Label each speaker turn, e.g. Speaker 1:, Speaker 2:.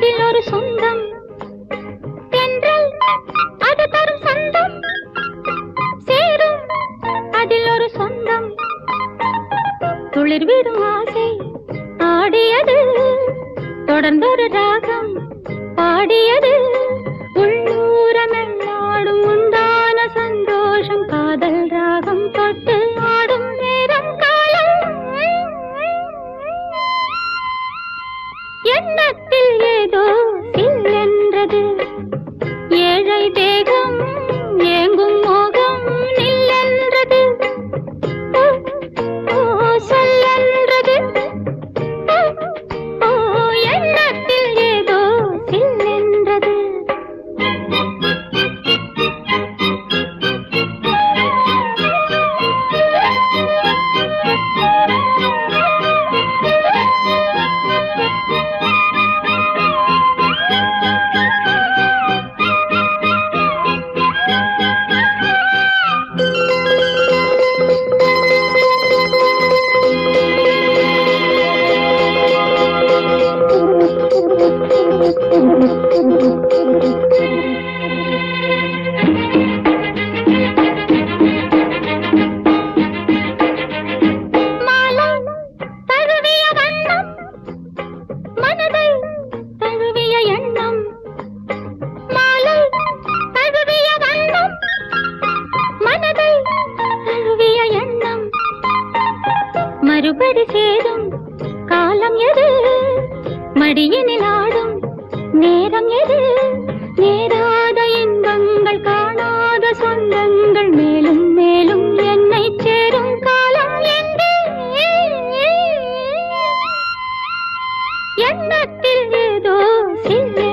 Speaker 1: அதில் ஒரு சொந்தம் தென்றல் அது தரும் சொந்தம் சேரும் அதில் ஒரு சொந்தம் துளிர் விடும் ஆசை ஆடியது தொடர்ந்தொரு ராகம் பாடியது உள்ளூரமெல்லாடும் உண்டான சந்தோஷம் காதல் ராகம் தொட்டு ஆடும் நேரம் காலம் எண்ணத்தில் ஏதோ சில்லென்றது ஏழை தேகம் ஏங்கும் மோகம் நில்லென்றது ஓ, ஓ, சொல்லென்றது ஓ, ஓ, எண்ணத்தில் ஏதோ சில்லென்றது மாலை தழுவிய வண்ணம் மனதை தழுவிய எண்ணம் மாலை தழுவிய வண்ணம் மனதை தழுவிய எண்ணம் மறுபடி சேரும் காலம் எது மடியினில் ஆடும் நேரம் எது நேராத இன்பங்கள் காணாத சொந்தங்கள் மேலும் மேலும் என்னை சேரும் காலம் எங்கே எண்ணத்தில் ஏதோ சில்லை